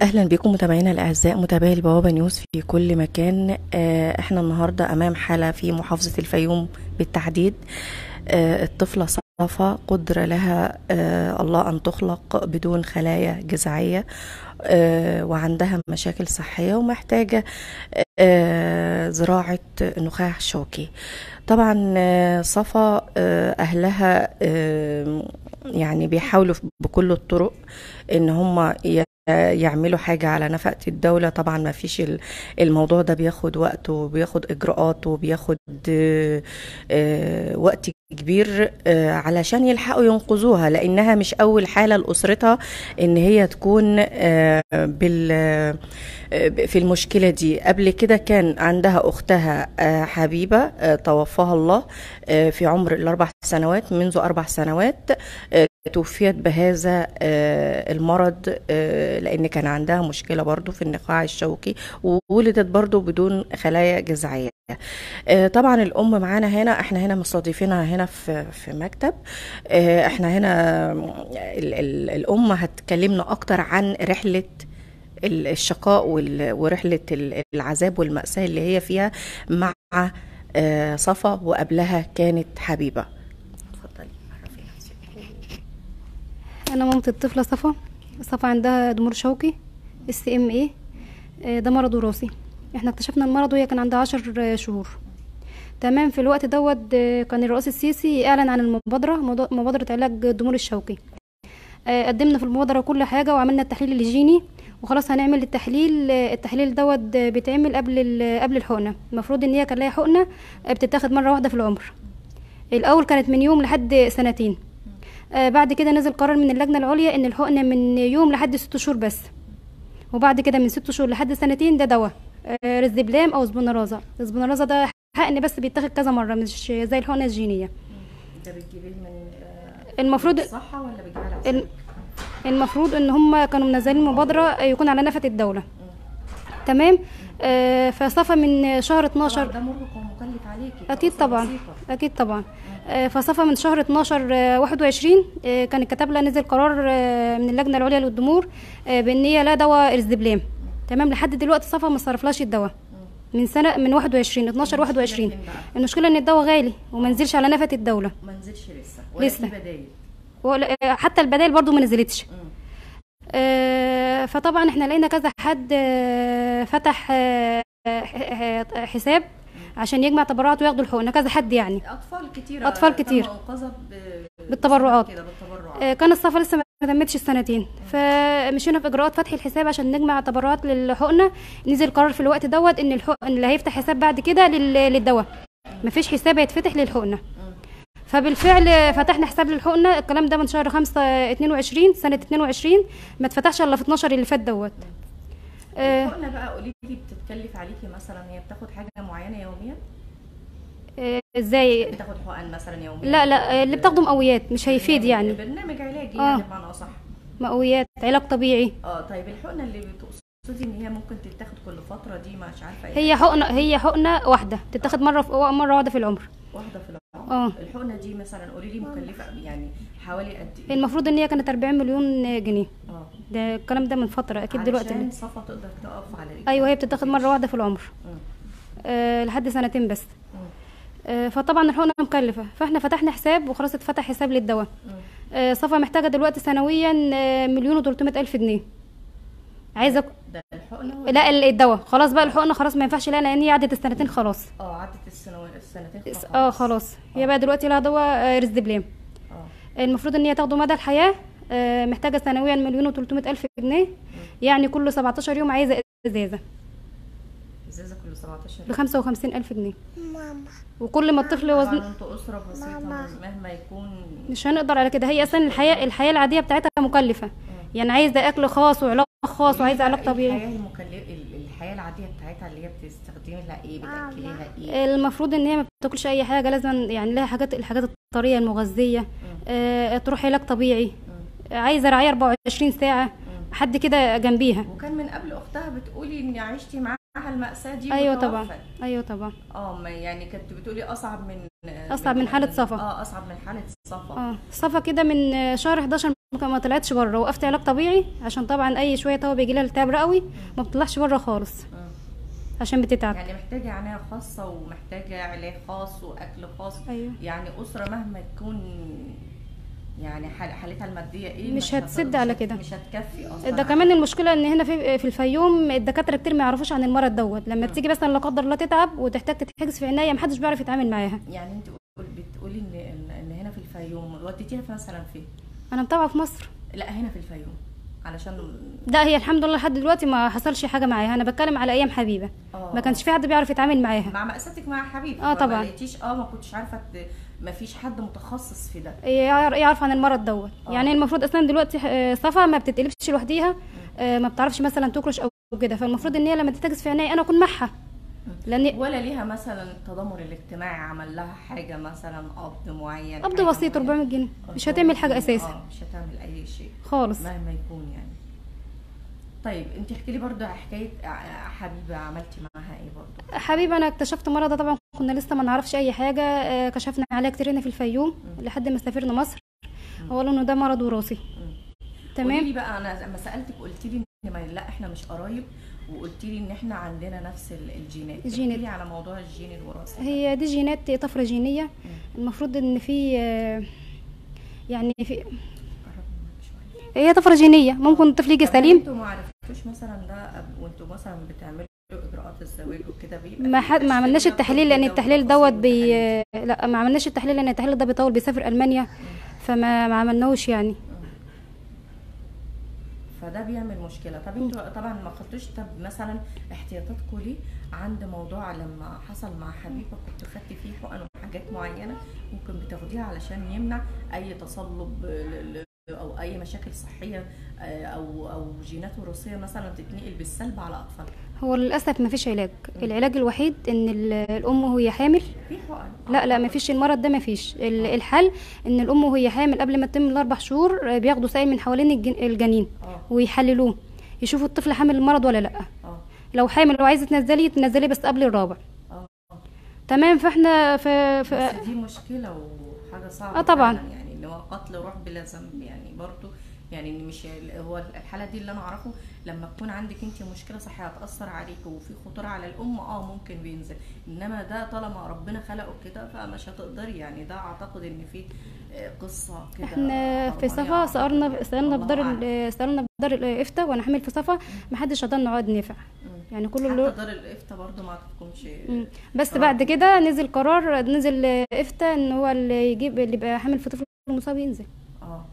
اهلا بكم متابعينا الاعزاء متابعي البوابه نيوز في كل مكان آه، احنا النهارده امام حاله في محافظه الفيوم بالتحديد آه، الطفله صفا قدر لها آه، الله ان تخلق بدون خلايا جذعيه آه، وعندها مشاكل صحيه ومحتاجه آه، زراعه نخاع شوكي طبعا آه، صفا آه، اهلها آه، يعني بيحاولوا بكل الطرق ان هم ي- يعملوا حاجة على نفقة الدولة طبعا ما فيش ال- الموضوع ده بياخد وقت وبياخد إجراءات وبياخد آه، آه، وقت كبير آه، علشان يلحقوا ينقذوها لأنها مش أول حالة لأسرتها إن هي تكون آه، بال آه، في المشكلة دي قبل كده كان عندها أختها آه، حبيبة آه، توفاها الله آه، في عمر الأربع سنوات منذ أربع سنوات آه، توفيت بهذا آه، المرض آه، لأن كان عندها مشكلة برضو في النخاع الشوكي وولدت برضو بدون خلايا جذعية آه، طبعا الأم معانا هنا احنا هنا مستضيفينها هنا في في مكتب آه، احنا هنا ال- ال- الأم هتكلمنا أكتر عن رحلة ال- الشقاء وال- ورحلة ال- العذاب والمأساة اللي هي فيها مع آه، صفا وقبلها كانت حبيبة اتفضلي عرفي نفسك انا مامة الطفلة صفا صفا عندها ضمور شوكي اس ام اي ده مرض وراثي احنا اكتشفنا المرض وهي كان عندها عشر شهور تمام في الوقت دوت آه، كان الرئيس السيسي اعلن عن المبادرة موضوع- مبادرة علاج الضمور الشوكي آه، قدمنا في المبادرة كل حاجة وعملنا التحليل الهيجيني وخلاص هنعمل التحليل آه، التحليل دوت آه، بيتعمل قبل ال- قبل الحقنة المفروض ان هي كان لها حقنة آه، بتتاخد مرة واحدة في العمر الاول كانت من يوم لحد سنتين آه بعد كده نزل قرار من اللجنة العليا ان الحقنة من يوم لحد ست شهور بس وبعد كده من ست شهور لحد سنتين ده دواء آه ريزدبلام او سبونارازا السبونارازا ده حقن بس بيتاخد كذا مرة مش زي الحقنة الجينية ده بتجيبيه من المفروض الصحة ولا بتجيبيه على ال- المفروض ان هم كانوا منزلين مبادرة يكون على نفقة الدولة تمام آه فصفى من شهر 12 ده مرهق ومكلف عليكي اكيد كأسرة طبعا بسيطة. اكيد طبعا آه، فصفى من شهر 12 آه، 21 آه، كان الكتاب لها نزل قرار آه، من اللجنه العليا للضمور آه، بان هي لا دواء ارزدبلام تمام لحد دلوقتي صفى ما صرفلاش الدواء من سنه من 21 12 21 فين بقى؟ المشكله ان الدواء غالي وما نزلش على نفقه الدوله ما نزلش لسه ولا لسه. في بدايل ولا- آه، حتى البدائل برضو ما نزلتش آه، فطبعا احنا لقينا كذا حد آه، فتح آه، ح- ح- حساب عشان يجمع تبرعات وياخدوا الحقنه كذا حد يعني اطفال كتير أطفال كتير. منقذة ب- بالتبرعات. كده بالتبرعات آه، كان الصفا لسه ما تمتش السنتين فمشينا في اجراءات فتح الحساب عشان نجمع تبرعات للحقنه نزل قرار في الوقت دوت ان الحقن اللي هيفتح حساب بعد كده لل- للدواء مفيش حساب هيتفتح للحقنه فبالفعل فتحنا حساب للحقنه الكلام ده من شهر 5 22 سنه 22 ما اتفتحش الا في 12 اللي فات دوت آه، الحقنة بقى قولي لي بتتكلف عليكي مثلا هي بتاخد حاجة معينة يوميا آه، ازاي بتاخد حقن مثلا يوميا لا لا آه، اللي بتاخده مقويات مش هيفيد يعني برنامج علاجي آه. يعني بمعنى اصح مقويات علاج طبيعي اه طيب الحقنة اللي بتقصدي ان هي ممكن تتاخد كل فترة دي مش عارفة ايه هي حقنه هي حقنه واحده تتاخد مره في مره واحده في العمر واحدة في العمر اه الحقنة دي مثلا قولي لي مكلفة يعني حوالي قد ايه المفروض ان هي كانت 40 مليون جنيه اه ده الكلام ده من فتره اكيد دلوقتي علشان لا. صفا تقدر تقف على رجلها ايوه هي بتتاخد مره واحده في العمر مم. أه لحد سنتين بس مم. أه فطبعا الحقنه مكلفه فاحنا فتحنا حساب وخلاص اتفتح حساب للدواء مم. أه صفا محتاجه دلوقتي سنويا آه، مليون و300 الف جنيه عايزه ده الحقنة ولا- لا ال- الدواء خلاص بقى الحقنه خلاص ما ينفعش لها لان هي عدت السنتين خلاص اه عدت السنوات السنتين اه خلاص هي بقى دلوقتي لها دواء آه، ريزدبلام اه المفروض ان هي تاخده مدى الحياه آه، محتاجه سنويا مليون و300 الف جنيه يعني كل 17 يوم عايزه ازازه ازازة كل 17 ب 55 الف جنيه وكل ما الطفل وزن طبعا انتوا اسرة بسيطة مهما يكون مش هنقدر على كده هي اصلا الحياه الحياه العاديه بتاعتها مكلفه يعني عايزه اكل خاص وعلاج خاص وعايزه علاج طبيعي الحياة المكلفة الحياة العادية بتاعتها اللي هي بتستخدمي لها ايه بتاكليها ايه المفروض ان هي ما بتاكلش اي حاجه لازم يعني لها حاجات الحاجات الطريه المغذيه آه، تروح علاج طبيعي عايزه رعايه 24 ساعه حد كده جنبيها وكان من قبل اختها بتقولي اني عشتي معاها المأساة دي ايوه وتوفت. طبعا ايوه طبعا اه ما يعني كنت بتقولي اصعب من أصعب من حالة صفا. اه اصعب من حالة صفا اه صفا كده من شهر 11 ممكن ما طلعتش بره وقفت علاج طبيعي عشان طبعا اي شويه هوا بيجي لها التهاب رئوي ما بتطلعش بره خالص مم. عشان بتتعب يعني محتاجة عناية خاصة ومحتاجة علاج خاص وأكل خاص أيوة. يعني أسرة مهما تكون يعني حال- حالتها المادية إيه مش هت- هتسد مش على هت- كده. مش هتكفي أصلا ده كمان المشكله ان هنا في في الفيوم الدكاتره كتير ما يعرفوش عن المرض دوت لما بتيجي مثلا لا قدر الله تتعب وتحتاج تتحجز في عنايه محدش بيعرف يتعامل معاها يعني أنت بتقول- بتقولي إن إن إن هنا في الفيوم وديتيها مثلا فين؟ انا متابعه في مصر لا هنا في الفيوم علشان لا هي الحمد لله لحد دلوقتي ما حصلش حاجه معاها انا بتكلم على ايام حبيبه آه. ما كانش في حد بيعرف يتعامل معاها مع مأساتك مع حبيبي آه طبعاً. ما لقيتيش اه ما كنتش عارفة ت- ما فيش حد متخصص في ده يعر- يعرف عن المرض دوت آه. يعني المفروض اصلا دلوقتي آه، صفا ما بتتقلبش لوحديها آه، ما بتعرفش مثلا تكرش او كده فالمفروض ان هي لما تتجس في عناية انا اكون معها لان ولا ليها مثلا التضامن الاجتماعي عمل لها حاجة مثلا قبض معين قبض حاجة بسيط معينة؟ 400 جنيه مش 400 هتعمل حاجه جنيه، اساسا اه مش هتعمل اي شيء خالص مهما يكون يعني طيب انت احكي لي برضو حكايه ع- حبيبه عملتي معاها ايه برضو حبيبي انا اكتشفت مرض طبعا كنا لسه ما نعرفش اي حاجه آه، كشفنا عليه كتير هنا في الفيوم لحد ما سافرنا مصر هو قالوا انه ده مرض وراثي قولي تمام لي بقى انا لما سالتك قلت لي ان ما لا احنا مش قرايب وقلت لي ان احنا عندنا نفس ال- الجينات الجينات. احكي لي على موضوع الجين الوراثي ده. هي دي جينات طفره جينيه المفروض ان في آه، يعني في قربي منك شويه هي طفره جينيه ممكن الطفل يجي طب هل سليم انتوا ما عرفتوش مثلا ده قبل- وانتوا مثلا بتعملوا اجراءات الزواج وكده بيبقى ما في حد ما عملناش تشخيصات التحليل لان وكده التحليل وتفاصيل دوت بي وتحاليل. لا ما عملناش التحليل لان التحليل ده بيطول بيسافر المانيا فما ما عملناهوش يعني فده بيعمل مشكله طب انتوا طبعا ما خدتوش طب مثلا احتياطاتكم ليه عند موضوع لما حصل مع حبيبه كنت خدتي فيه حقن وحاجات معينه ممكن بتاخديها علشان يمنع اي تصلب ل- ل- او اي مشاكل صحيه آه، او او جينات وراثيه مثلا تتنقل بالسلب على اطفالها هو للاسف ما فيش علاج العلاج الوحيد ان ال- الام وهي حامل في حقن لا لا ما فيش المرض ده ما فيش ال- الحل ان الام وهي حامل قبل ما تتم الاربع شهور آه، بياخدوا سائل من حوالين الجن- الجنين اه ويحللوه يشوفوا الطفل حامل المرض ولا لا اه لو حامل وعايزه تنزلي تنزلي بس قبل الرابع اه تمام فاحنا في, في بس دي مشكله وحاجه صعبه آه طبعاً. فعلاً يعني اللي هو قتل روح بلا ذنب يعني برضو يعني إن مش هو الحاله دي اللي انا اعرفه لما تكون عندك انت مشكله صحيه هتاثر عليك وفي خطوره على الام اه ممكن بينزل انما ده طالما ربنا خلقه كده فمش هتقدري يعني ده اعتقد ان في آه، قصه كده احنا في حرمانية صفا سألنا أعتقد. سألنا في الله دار أعلم. ال- سألنا في دار الافتاء وانا حامل في صفا ما حدش قدرنا نقعد نافع مم. يعني كله حتى اللي دار الافتاء برضو ما تحكمش مم. بس آه. بعد كده نزل قرار نزل افتاء ان هو اللي يجيب اللي يبقى حامل في طفل مصاب ينزل اه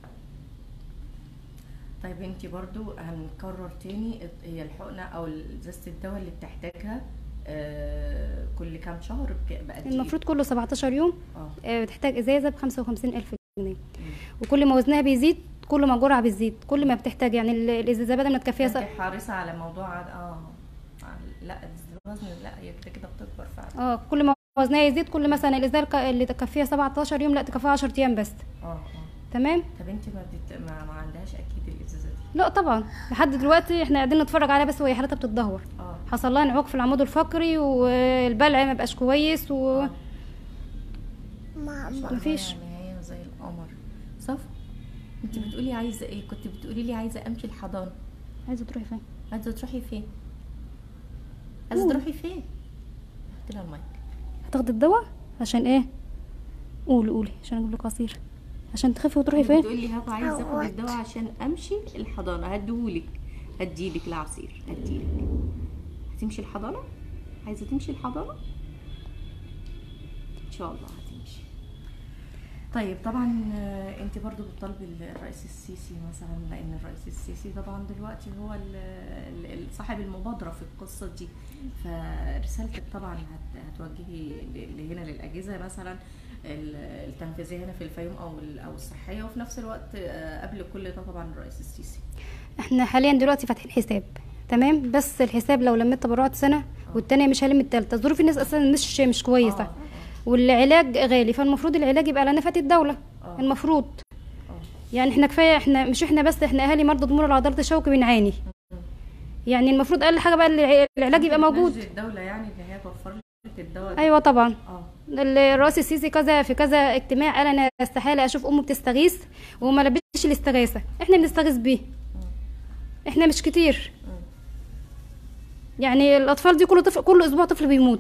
طيب انت برضو هنكرر تاني هي الحقنة او ازازة الدواء اللي بتحتاجها آه كل كام شهر بك- بقد ايه؟ المفروض كله 17 يوم اه آه، بتحتاج ازازه ب 55 الف جنيه مم. وكل ما وزنها بيزيد كل ما الجرعه بتزيد كل ما بتحتاج يعني ال- الازازه بدل ما تكفيها انت س- حريصة على موضوع عد- اه على- لا الوزن لا هي كده كده بتكبر فعلا اه كل ما وزنها يزيد كل مثلا الازازه الك- اللي تكفيها 17 يوم لا تكفيها 10 ايام بس اه اه تمام طب انت ما, بت... ما, ما عندهاش اكيد الازازة دي لا طبعا لحد دلوقتي احنا قاعدين نتفرج عليها بس وهي حالتها بتتدهور اه حصل لها انعاق في العمود الفقري والبلع ما بقاش كويس و آه. مفيش. يعني هي زي القمر صف انت بتقولي عايزة ايه كنت بتقولي لي عايزة امشي الحضانة عايزه تروحي فين عايزة تروحي فين؟ عايزة قول. تروحي فين؟ هات لها المايك هتاخدي الدواء عشان ايه قولي قولي عشان اجيب لك عصير عشان تخفي وتروحي فين بتقولي هبقى عايزة اخد الدواء عشان امشي الحضانة هديهولك هديلك العصير هديلك هتمشي الحضانة؟ عايزة تمشي الحضانة؟ ان شاء الله هتمشي طيب طبعا آه، انت برضو بتطالبي الرئيس السيسي مثلا لان الرئيس السيسي طبعا دلوقتي هو ال- ال- ال- صاحب المبادره في القصه دي فرسالتك طبعا هت- هتوجهي ل- هنا للاجهزه مثلا ال- التنفيذيه هنا في الفيوم او ال- او الصحيه وفي نفس الوقت آه، قبل كل ده طبعا الرئيس السيسي احنا حاليا دلوقتي فاتحين حساب تمام بس الحساب لو لميت تبرعات سنه والتانية مش هلم التالتة ظروف الناس اصلا مش مش كويسه آه، والعلاج غالي فالمفروض العلاج يبقى على نفقه الدوله آه. المفروض آه. يعني احنا كفايه احنا مش احنا بس احنا اهالي مرضى ضمور العضلات الشوكي بنعاني يعني المفروض اقل حاجه بقى الع- العلاج يبقى موجود بتناشدي الدوله يعني ان هي توفر لك الدواء ده. ايوه طبعا اه الرئيس السيسي كذا في كذا اجتماع قال انا استحاله اشوف امه بتستغيث وما لبسش الاستغاثه احنا بنستغيث بيه احنا مش كتير يعني الاطفال دي كل طفل كل اسبوع طفل بيموت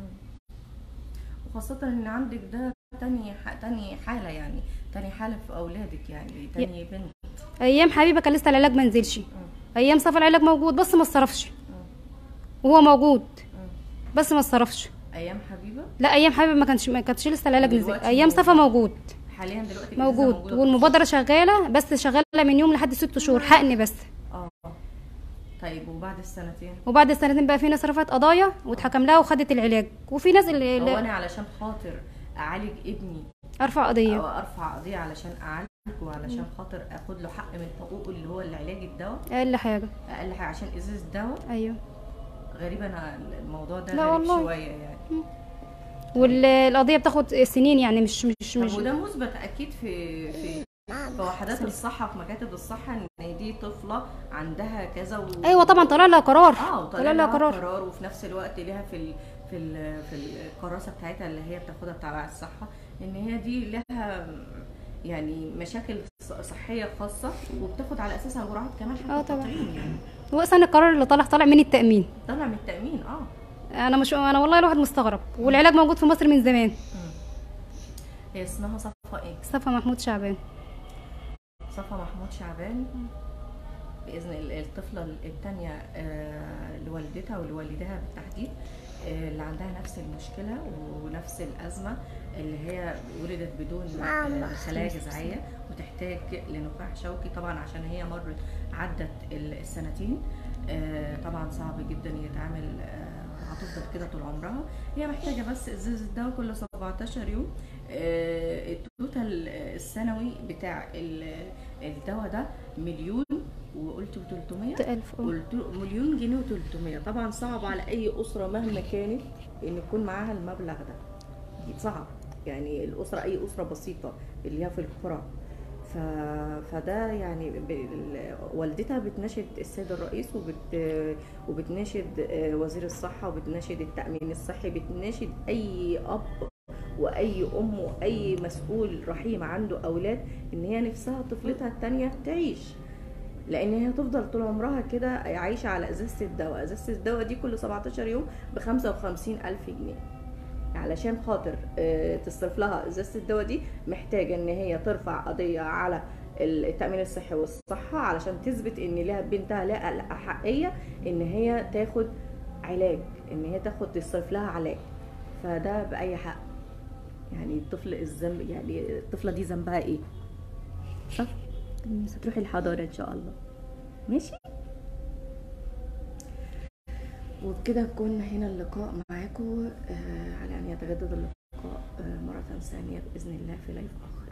وخاصة ان عندك ده تاني ح... تاني حالة يعني تاني حالة في اولادك يعني تاني بنت ايام حبيبه كان لسه العلاج ما نزلش ايام صفا العلاج موجود بس ما اتصرفش وهو موجود بس ما اتصرفش ايام حبيبة لا ايام حبيبه ما كانش ما كانش لسه العلاج نزل دلوقتي ايام صفا موجود حاليا دلوقتي الأجهزة موجود موجودة والمبادره شغاله بس شغاله من يوم لحد ست شهور حقن بس اه طيب وبعد السنتين وبعد السنتين بقى في ناس رفعت قضايا واتحكم لها وخدت العلاج وفي ناس اللي, هو اللي انا علشان خاطر اعالج ابني ارفع قضيه او ارفع قضية علشان اعالجه وعلشان خاطر اخد له حق من حقوقه اللي هو العلاج الدواء اقل حاجه اقل حاجة عشان ازاز الدواء ايوه غريب انا الموضوع ده لا غريب والله. شوية يعني والقضيه بتاخد سنين يعني مش مش طب مش وده مثبت اكيد في في في وحدات الصحه في مكاتب الصحه ان دي طفله عندها كذا و... ايوه طبعا طلع لها قرار اه طلع وطلع لها لها قرار قرار وفي نفس الوقت ليها في ال... في ال... في الكراسه بتاعتها اللي هي بتاخدها تبع الصحه ان هي دي لها يعني مشاكل ص- صحيه خاصه وبتاخد على اساسها جرعات كمان حتى آه طبعا. التطعيم يعني هو اصلا القرار اللي طلع طلع من التامين طلع من التامين اه انا مش انا والله الواحد مستغرب والعلاج موجود في مصر من زمان هي اسمها صفا ايه صفا محمود شعبان صفا محمود شعبان باذن الله الطفله الثانيه لوالدتها ولوالدها بالتحديد آه، اللي عندها نفس المشكله ونفس الازمه اللي هي ولدت بدون آه، خلايا جذعيه وتحتاج لنقاح شوكي طبعا عشان هي مرت عدت السنتين آه، طبعا صعب جدا يتعامل آه، هتفضل كده طول عمرها هي محتاجه بس ازازه الدواء كل 17 يوم آه، التوتال السنوي بتاع ال- الدواء ده مليون وقلت 300 ألف اه قلت مليون جنيه و300 طبعا صعب على اي اسره مهما كانت ان يكون معاها المبلغ ده صعب يعني الاسره اي اسره بسيطه اللي هي في القرى ف... فده يعني ب... ال- والدتها بتناشد السيد الرئيس وبت... وبتناشد آه، وزير الصحه وبتناشد التامين الصحي بتناشد اي اب واي ام واي مسؤول رحيم عنده اولاد ان هي نفسها طفلتها التانية تعيش لان هي تفضل طول عمرها كده عايشه على ازازه الدواء ازازه الدواء دي كل 17 يوم ب 55 الف جنيه علشان خاطر آه، تصرف لها ازازه الدواء دي محتاجه ان هي ترفع قضيه على التامين الصحي والصحه علشان تثبت ان لها بنتها لها الاحقيه ان هي تاخد علاج ان هي تاخد تصرف لها علاج فده باي حق يعني الطفل الذنب يعني الطفله دي ذنبها ايه صح بس هتروحي الحضانه ان شاء الله ماشي وبكده كنا هنا اللقاء معاكم آه على ان يتجدد اللقاء آه مره ثانيه باذن الله في لايف اخر